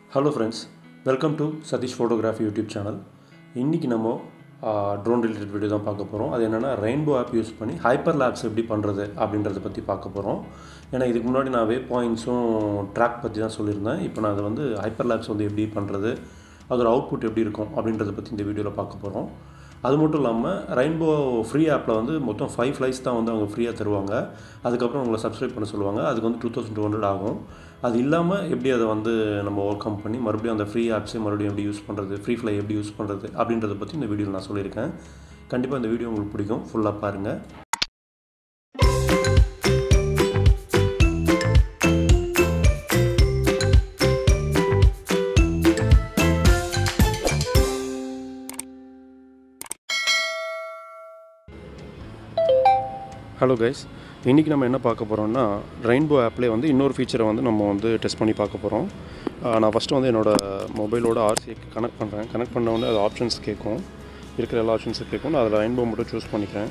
Hello friends welcome to Satish photography YouTube channel இன்றைக்கி நம்ம drone related video தான் பார்க்க போகிறோம் அது என்னென்னா ரெயின்போ ஆப் யூஸ் பண்ணி ஹைப்பர் லேப்ஸ் எப்படி பண்ணுறது அப்படின்றத பற்றி பார்க்க போகிறோம் ஏன்னா இதுக்கு முன்னாடி நான் வே பாயிண்ட்ஸும் ட்ராக் பற்றி தான் சொல்லியிருந்தேன் இப்போ நான் அதை வந்து ஹைப்பர் லேப்ஸ் வந்து எப்படி பண்ணுறது அதோட அவுட்புட் எப்படி இருக்கும் அப்படின்றத பற்றி இந்த வீடியோவில் பார்க்க போகிறோம் அது மட்டும் இல்லாமல் ரெயின்போ ஃப்ரீ ஆப்பில் வந்து மொத்தம் ஃபைவ் ஃப்ளைஸ் தான் வந்து அவங்க ஃப்ரீயாக தருவாங்க அதுக்கப்புறம் உங்களை சப்ஸ்கிரைப் பண்ண சொல்லுவாங்க அதுக்கு வந்து டூ தௌசண்ட் டூ ஹண்ட்ரட் ஆகும் அது இல்லாமல் எப்படி அதை வந்து நம்ம ஒர்க் கம் பண்ணி மறுபடியும் அந்த ஃப்ரீ ஆப்ஸை மறுபடியும் எப்படி யூஸ் பண்ணுறது ஃப்ரீ ஃப்ளை எப்படி யூஸ் பண்ணுறது அப்படின்றத பற்றி இந்த வீடியோவில் நான் சொல்லியிருக்கேன் கண்டிப்பாக இந்த வீடியோ உங்களுக்கு பிடிக்கும் ஃபுல்லாக பாருங்கள் ஹலோ கைஸ் இன்றைக்கி நம்ம என்ன பார்க்க போகிறோம்னா ரெயின்போ ஆப்லேயே வந்து இன்னொரு ஃபீச்சரை வந்து நம்ம வந்து டெஸ்ட் பண்ணி பார்க்க போகிறோம் நான் ஃபஸ்ட்டு வந்து என்னோடய மொபைலோட ஆர்சியை கனெக்ட் பண்ணுறேன் கனெக்ட் பண்ண உடனே அது ஆப்ஷன்ஸ் கேட்கும் இருக்கிற எல்லா ஆப்ஷன்ஸும் கேட்கும் நான் அதில் ரெயின்போ மட்டும் சூஸ் பண்ணிக்கிறேன்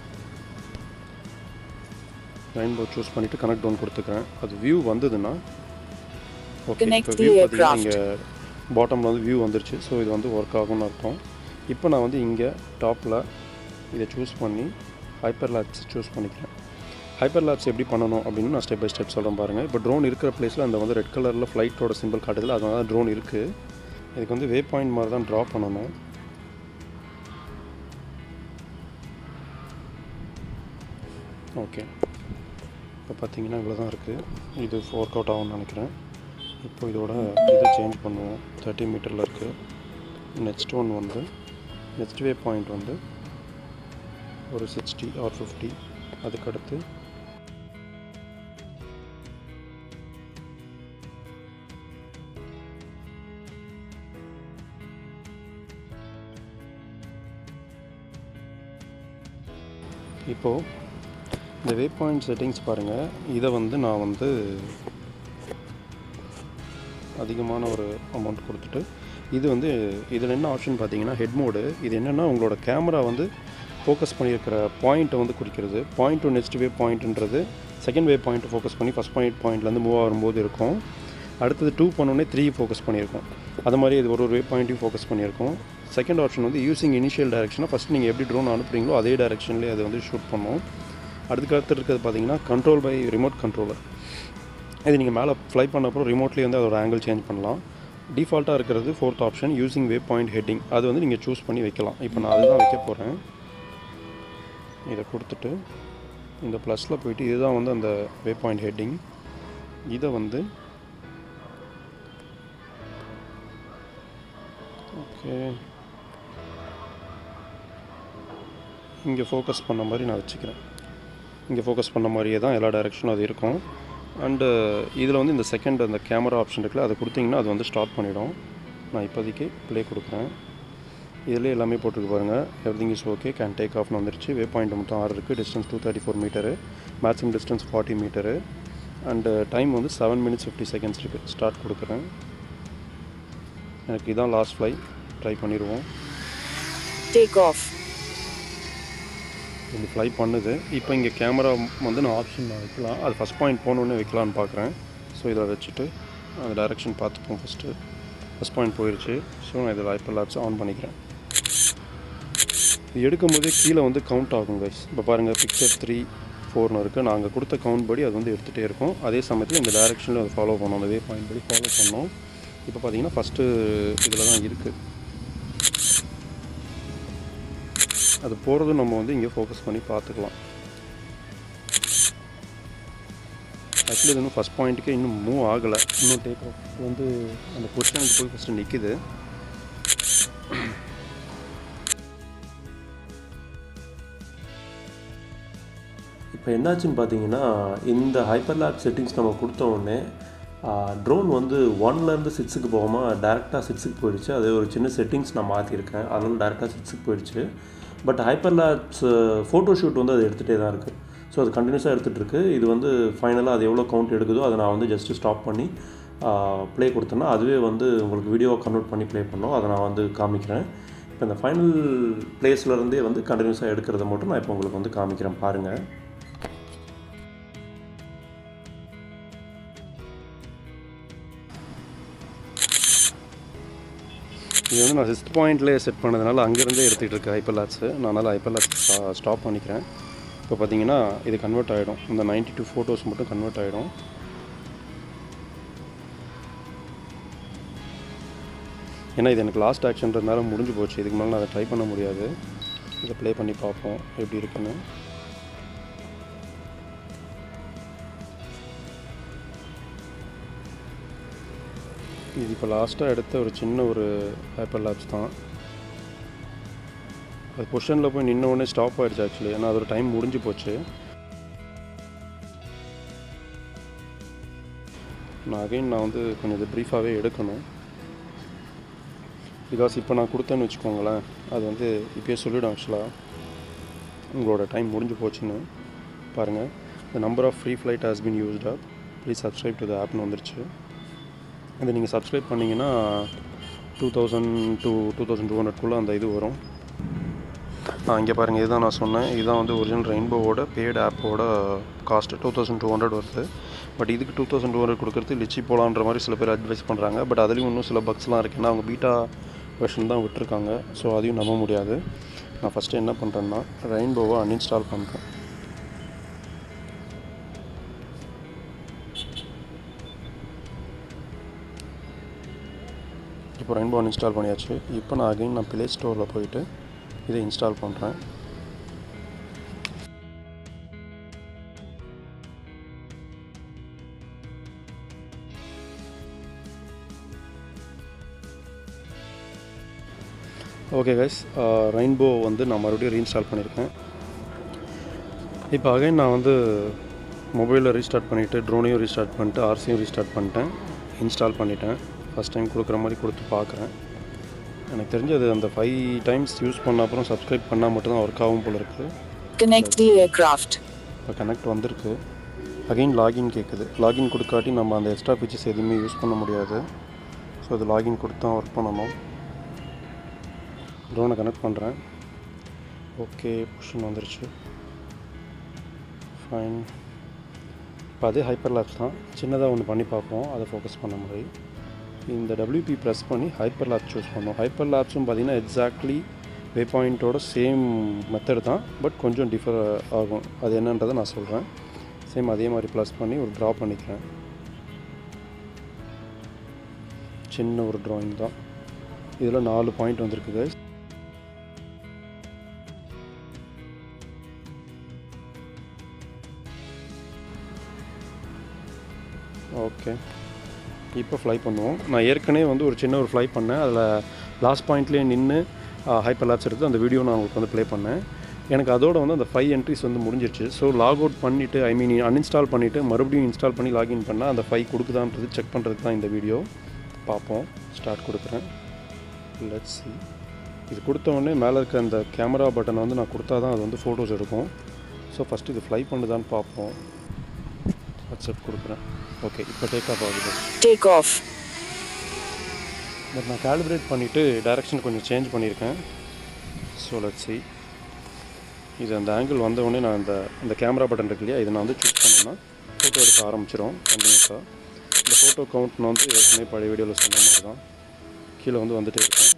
ரெயின்போ சூஸ் பண்ணிவிட்டு கனெக்ட் டவுன் கொடுத்துக்கிறேன் அது வியூ வந்ததுன்னா ஓகே Connect இப்போ the வியூ aircraft. பார்த்தீங்கன்னா இங்கே பாட்டமில் வந்து வியூ வந்துருச்சு ஸோ இது வந்து ஒர்க் ஆகும்னு அர்த்தம் இப்போ நான் வந்து இங்கே டாப்பில் இதை சூஸ் பண்ணி ஹைப்பர் லேப்ஸ் சூஸ் பண்ணிக்கிறேன் ஹைப்பர் லேப்ஸ் எப்படி பண்ணணும் அப்படின்னு நான் ஸ்டெப் பை ஸ்டெப் சொல்கிறேன் பாருங்கள் இப்போ ட்ரோன் இருக்கிற பிளேஸில் அந்த வந்து ரெட் கலரில் ஃப்ளைட்டோட சிம்பிள் காட்டுதில்ல அதனால தான் ட்ரோன் இருக்குது இதுக்கு வந்து வே பாயிண்ட் மாதிரி தான் ட்ரா பண்ணணும் ஓகே இப்போ பார்த்தீங்கன்னா இவ்வளோ தான் இருக்குது இது ஒர்க் அவுட் ஆகும்னு நினைக்கிறேன் இப்போ இதோட இதை சேஞ்ச் பண்ணுவோம் தேர்ட்டி மீட்டரில் இருக்குது நெக்ஸ்ட் ஒன் வந்து நெக்ஸ்ட் வே பாயிண்ட் வந்து ஒரு சிக்ஸ்டி ஆர் ஃபிஃப்டி அதுக்கடுத்து இப்போது இந்த வே பாயிண்ட் செட்டிங்ஸ் பாருங்கள் இதை வந்து நான் வந்து அதிகமான ஒரு அமௌண்ட் கொடுத்துட்டு இது வந்து இதில் என்ன ஆப்ஷன் பார்த்தீங்கன்னா ஹெட் மோடு இது என்னென்னா உங்களோட கேமரா வந்து ஃபோக்கஸ் பண்ணியிருக்கிற பாயிண்ட்டை வந்து குறிக்கிறது point to next waypoint second வே பாயிண்ட்டை ஃபோக்கஸ் பண்ணி ஃபஸ்ட் பாயிண்ட் பாயிண்ட்லேருந்து மூவ் ஆகும்போது இருக்கும் அடுத்தது டூ பண்ணோடனே த்ரீ ஃபோக்கஸ் பண்ணியிருக்கோம் அது மாதிரி இது ஒரு ஒரு வே பாயிண்ட்டையும் ஃபோக்கஸ் பண்ணியிருக்கோம் செகண்ட் ஆப்ஷன் வந்து யூசிங் இனிஷியல் டைரக்ஷனாக ஃபஸ்ட் நீங்கள் எப்படி ட்ரோன் அனுப்புறீங்களோ அதே டைரக்ஷன்லேயே அது வந்து ஷூட் பண்ணும் அதுக்கு அடுத்து இருக்கிறது பார்த்தீங்கன்னா கண்ட்ரோல் பை ரிமோட் கண்ட்ரோலர் இது நீங்கள் மேலே ஃப்ளை பண்ண அப்புறம் ரிமோட்லேயே வந்து அதோட ஆங்கிள் சேஞ்ச் பண்ணலாம் டிஃபால்ட்டாக இருக்கிறது fourth option using waypoint heading அது வந்து நீங்கள் சூஸ் பண்ணி வைக்கலாம் இப்போ நான் அதுதான் வைக்க போகிறேன் இதை கொடுத்துட்டு இந்த ப்ளஸில் போயிட்டு இதுதான் வந்து அந்த வே பாயிண்ட் ஹெட்டிங் இதை வந்து ஓகே இங்கே ஃபோக்கஸ் பண்ண மாதிரி நான் வச்சுக்கிறேன் இங்கே ஃபோக்கஸ் பண்ண மாதிரியே தான் எல்லா டைரெக்ஷனும் அது இருக்கும் அண்டு இதில் வந்து இந்த செகண்ட் அந்த கேமரா ஆப்ஷன் இருக்குல்ல அதை கொடுத்தீங்கன்னா அது வந்து ஸ்டார்ட் பண்ணிடும் நான் இப்போதைக்கு ப்ளே கொடுக்குறேன் இதிலே எல்லாமே போட்டிருக்கு பாருங்கள் everything is okay can take ஆஃப்னு வந்துருச்சு வே பாயிண்ட் மட்டும் ஆறு இருக்குது distance two thirty four metre maximum distance forty metre and time வந்து செவன் மினிட்ஸ் ஃபிஃப்டி செகண்ட்ஸ் இருக்குது ஸ்டார்ட் கொடுக்குறேன் எனக்கு இதான் லாஸ்ட் ஃப்ளை ட்ரை பண்ணிடுவோம் Take off. இது ஃப்ளை பண்ணுது இப்போ இங்கே கேமரா வந்து நான் ஆப்ஷன் வைக்கலாம் அது ஃபஸ்ட் பாயிண்ட் போனோடனே வைக்கலான்னு பார்க்குறேன் ஸோ இதில் வச்சுட்டு அந்த டைரெக்ஷன் பார்த்துப்போம் ஃபஸ்ட்டு ஃபஸ்ட் பாயிண்ட் போயிடுச்சு ஸோ நான் இதில் ஹைப்பர் லேப்ஸ் ஆன் பண்ணிக்கிறேன் இது எடுக்கும் போதே கீழே வந்து கவுண்ட் ஆகும் கைஸ் இப்போ பாருங்கள் பிக்சர் த்ரீ ஃபோர்னு இருக்குது நாங்கள் கொடுத்த கவுண்ட் படி அது வந்து எடுத்துகிட்டே இருக்கும் அதே சமயத்தில் இந்த டைரெக்ஷனில் அதை ஃபாலோ பண்ணோம் அந்த வே பாயிண்ட் படி ஃபாலோ பண்ணோம் இப்போ பார்த்தீங்கன்னா ஃபஸ்ட்டு இதில் தான் இருக்குது அது போகிறது நம்ம வந்து இங்கே ஃபோக்கஸ் பண்ணி பார்த்துக்கலாம் ஆக்சுவலி இது இன்னும் ஃபஸ்ட் பாயிண்ட்டுக்கே இன்னும் மூவ் ஆகலை இன்னும் டேக் ஆஃப் வந்து அந்த பொசிஷனுக்கு போய் ஃபஸ்ட்டு நிற்குது இப்போ என்னாச்சுன்னு பார்த்தீங்கன்னா இந்த ஹைப்பர் லேப் செட்டிங்ஸ் நம்ம கொடுத்த உடனே ட்ரோன் வந்து ஒன்லேருந்து சிக்ஸுக்கு போகாமல் டேரெக்டாக சிக்ஸுக்கு போயிடுச்சு அது ஒரு சின்ன செட்டிங்ஸ் நான் மாற்றிருக்கேன் அதனால டேரெக்டாக சிக்ஸுக்கு போயிடுச்சு but hyperlapse photo shoot வந்து அது எடுத்துகிட்டே தான் இருக்குது ஸோ அது கண்டினியூஸாக எடுத்துகிட்டு இருக்கு இது வந்து ஃபைனலாக அது எவ்வளோ கவுண்ட் எடுக்குதோ அதை நான் வந்து ஜஸ்ட்டு ஸ்டாப் பண்ணி ப்ளே கொடுத்தேன்னா அதுவே வந்து உங்களுக்கு வீடியோவை கன்வெர்ட் பண்ணி ப்ளே பண்ணோம் அதை நான் வந்து காமிக்கிறேன் இப்போ இந்த ஃபைனல் பிளேஸ்லேருந்தே வந்து கண்டினியூஸாக எடுக்கிறத மட்டும் நான் இப்போ உங்களுக்கு வந்து காமிக்கிறேன் பாருங்கள் இது வந்து நான் சிக்ஸ்த் பாயிண்ட்லேயே செட் பண்ணதுனால அங்கேருந்தே எடுத்துகிட்டு இருக்கேன் ஹைப்பர் லேப்ஸு நான் அதனால் ஹைப்பர் லேப்ஸ் ஸ்டாப் பண்ணிக்கிறேன் இப்போ பார்த்தீங்கன்னா இது கன்வெர்ட் ஆகிடும் இந்த 92 டூ ஃபோட்டோஸ் மட்டும் கன்வெர்ட் ஆகிடும் ஏன்னா இது எனக்கு லாஸ்ட் ஆக்ஷன்றதுனால முடிஞ்சு போச்சு இதுக்கு மேலே நான் அதை ட்ரை பண்ண முடியாது இதை ப்ளே பண்ணி பார்ப்போம் எப்படி இருக்குன்னு இது இப்போ லாஸ்ட்டாக எடுத்த ஒரு சின்ன ஒரு ஹைப்பர் லேப்ஸ் தான் அது பொசிஷனில் போய் நின்ன உடனே ஸ்டாப் ஆகிடுச்சு ஆக்சுவலி ஏன்னா அதோட டைம் முடிஞ்சு போச்சு நான் அகைன் நான் வந்து கொஞ்சம் இது ப்ரீஃபாகவே எடுக்கணும் பிகாஸ் இப்போ நான் கொடுத்தேன்னு வச்சுக்கோங்களேன் அது வந்து இப்போயே சொல்லிவிடும் ஆக்சுவலாக உங்களோட டைம் முடிஞ்சு போச்சுன்னு பாருங்கள் the number of free flight has been used up please subscribe to the ஆப்னு வந்துருச்சு இதை நீங்கள் சப்ஸ்கிரைப் பண்ணிங்கன்னா two thousand two two thousand two ஹண்ட்ரட்குள்ளே அந்த இது வரும் ஆ இங்கே பாருங்கள் இதுதான் நான் சொன்னேன் இதுதான் வந்து ஒரிஜினல் ரெயின்போவோட பேட் ஆப்போட cost two thousand two hundred வருது பட் இதுக்கு டூ தௌசண்ட் டூ ஹண்ட்ரட் கொடுக்குறது லிச்சி போலான்ற மாதிரி சில பேர் அட்வைஸ் பண்ணுறாங்க பட் அதுலேயும் இன்னும் சில பக்ஸ்லாம் இருக்குது ஏன்னா அவங்க பீட்டா வெர்ஷன் தான் விட்டுருக்காங்க ஸோ அதையும் நம்ப முடியாது நான் ஃபஸ்ட்டு என்ன பண்ணுறேன்னா ரெயின்போவை அன்இன்ஸ்டால் பண்ணுறேன் இப்போ ரெயின்போ இன்ஸ்டால் பண்ணியாச்சு இப்போ நான் அகைன் நான் ப்ளே ஸ்டோரில் போயிட்டு இதை இன்ஸ்டால் பண்ணுறேன் ஓகே கைஸ் ரெயின்போ வந்து நான் மறுபடியும் ரீஇன்ஸ்டால் பண்ணியிருக்கேன் இப்போ அகைன் நான் வந்து மொபைலில் ரீஸ்டார்ட் பண்ணிவிட்டு ட்ரோனையும் ரீஸ்டார்ட் பண்ணிட்டு ஆர்சியும் ரீஸ்டார்ட் பண்ணிட்டேன் இன்ஸ்டால் பண்ணிட்டேன் ஃபஸ்ட் டைம் கொடுக்குற மாதிரி கொடுத்து பார்க்குறேன் எனக்கு தெரிஞ்சது அந்த ஃபைவ் டைம்ஸ் யூஸ் பண்ண அப்புறம் சப்ஸ்கிரைப் பண்ணால் மட்டும்தான் ஒர்க் ஆகும் போல இருக்குது Connect the aircraft. இப்போ கனெக்ட் வந்திருக்கு அகைன் லாகின் கேட்குது லாகின் கொடுக்காட்டி நம்ம அந்த எக்ஸ்ட்ரா ஃபீச்சர்ஸ் எதுவுமே யூஸ் பண்ண முடியாது ஸோ அது லாகின் கொடுத்து தான் ஒர்க் பண்ணணும் ட்ரோனை கனெக்ட் பண்ணுறேன் ஓகே பொஷன் வந்துருச்சு ஃபைன் இப்போ அதே ஹைப்பர் லேப்ஸ் தான் சின்னதாக ஒன்று பண்ணி பார்ப்போம் அதை ஃபோக்கஸ் பண்ண மாதிரி இந்த WP ப்ரெஸ் பண்ணி ஹைப்பர் லேப் சூஸ் பண்ணோம் ஹைப்பர் லேப்ஸும் பார்த்தீங்கன்னா எக்ஸாக்ட்லி வே பாயிண்ட்டோட சேம் மெத்தட் தான் பட் கொஞ்சம் டிஃபர் ஆகும் அது என்னன்றதை நான் சொல்கிறேன் சேம் அதே மாதிரி ப்ளஸ் பண்ணி ஒரு ட்ரா பண்ணிக்கிறேன் சின்ன ஒரு ட்ராயிங் தான் இதில் நாலு பாயிண்ட் வந்திருக்கு guys ஓகே இப்போ ஃப்ளை பண்ணுவோம் நான் ஏற்கனவே வந்து ஒரு சின்ன ஒரு ஃப்ளை பண்ணேன் அதில் லாஸ்ட் பாயிண்ட்லேயே நின்று ஹைப்பர் லேப்ஸ் எடுத்து அந்த வீடியோ நான் உங்களுக்கு வந்து ப்ளே பண்ணேன் எனக்கு அதோட வந்து அந்த ஃபைவ் என்ட்ரிஸ் வந்து முடிஞ்சிருச்சு ஸோ லாக் அவுட் பண்ணிவிட்டு ஐ மீன் அன்இன்ஸ்டால் பண்ணிவிட்டு மறுபடியும் இன்ஸ்டால் பண்ணி லாகின் பண்ணால் அந்த ஃபைவ் கொடுக்குதான்றது செக் பண்ணுறதுக்கு தான் இந்த வீடியோ பார்ப்போம் ஸ்டார்ட் கொடுக்குறேன் லெட்ஸ் சி இது கொடுத்த உடனே மேலே இருக்க அந்த கேமரா பட்டனை வந்து நான் கொடுத்தா தான் அது வந்து ஃபோட்டோஸ் எடுக்கும் ஸோ ஃபஸ்ட்டு இது ஃப்ளை பண்ணுதான்னு பார்ப்போம் வாட்ஸ்அப் கொடுக்குறேன் ஓகே இப்போ டேக் ஆஃப் ஆகுது Take off. பட் நான் காலிப்ரேட் பண்ணிவிட்டு டைரக்ஷன் கொஞ்சம் சேஞ்ச் பண்ணியிருக்கேன் ஸோ லெட் சி இது அந்த ஆங்கிள் வந்த உடனே நான் இந்த இந்த கேமரா பட்டன் இருக்கு இல்லையா இதை நான் வந்து சூஸ் பண்ணேன்னா ஃபோட்டோ எடுக்க ஆரம்பிச்சிடும் கண்டினியூஸாக இந்த ஃபோட்டோ கவுண்ட் நான் வந்து ஏற்கனவே பழைய வீடியோவில் சொன்ன மாதிரி தான் கீழே வந்து வந்துட்டே இருக்கேன்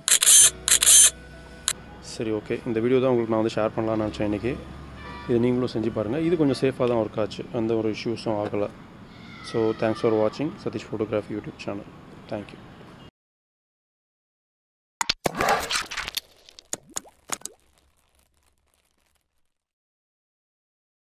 சரி ஓகே இந்த வீடியோ தான் உங்களுக்கு நான் வந்து ஷேர் பண்ணலாம்னு நினச்சேன் இன்றைக்கி இது நீங்களும் செஞ்சு பாருங்கள் இது கொஞ்சம் சேஃபாக தான் ஒர்க் ஆச்சு எந்த ஒரு இஷ்யூஸும் ஆகலை ஸோ தேங்க்ஸ் ஃபார் வாட்சிங் Satish photography YouTube channel thank you